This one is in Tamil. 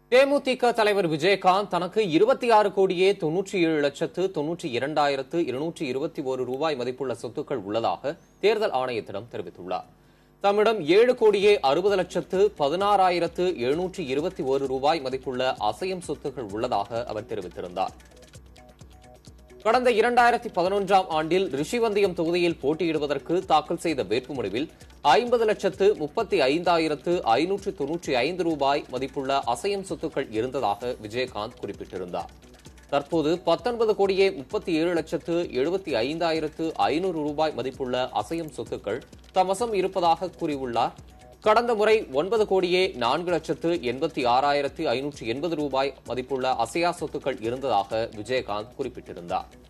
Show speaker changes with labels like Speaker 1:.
Speaker 1: தேமுதிக தலைவர் விஜயகாந்த் தனக்கு இருபத்தி ஆறு கோடியே தொன்னூற்றி ஏழு லட்சத்து தொன்னூற்றி இரண்டாயிரத்து இருநூற்றி இருபத்தி ஒரு ரூபாய் மதிப்புள்ள சொத்துக்கள் உள்ளதாக தேர்தல் ஆணையத்திடம் தெரிவித்துள்ளார் தம்மிடம் ஏழு கோடியே அறுபது லட்சத்து பதினாறாயிரத்து எழுநூற்றி இருபத்தி ஒரு ரூபாய் மதிப்புள்ள அசையும் சொத்துக்கள் உள்ளதாக அவர் தெரிவித்திருந்தார் கடந்த இரண்டாயிரத்தி பதினொன்றாம் ஆண்டில் ரிஷிவந்தியம் தொகுதியில் போட்டியிடுவதற்கு தாக்கல் செய்த வேட்புமனுவில் ஐம்பது லட்சத்து முப்பத்தி ஐந்தாயிரத்து ஐநூற்று தொன்னூற்றி ஐந்து ரூபாய் மதிப்புள்ள அசையும் சொத்துக்கள் இருந்ததாக விஜயகாந்த் குறிப்பிட்டிருந்தார் தற்போது பத்தொன்பது கோடியே முப்பத்தி ஏழு லட்சத்து எழுபத்தி ஐந்தாயிரத்து ஐநூறு ரூபாய் மதிப்புள்ள அசையும் சொத்துக்கள் தமசம் இருப்பதாக கூறியுள்ளார் கடந்த முறை ஒன்பது கோடியே நான்கு லட்சத்து எண்பத்தி ஆறாயிரத்து ஐநூற்று எண்பது ரூபாய் மதிப்புள்ள அசையா சொத்துக்கள் இருந்ததாக விஜயகாந்த் குறிப்பிட்டிருந்தார்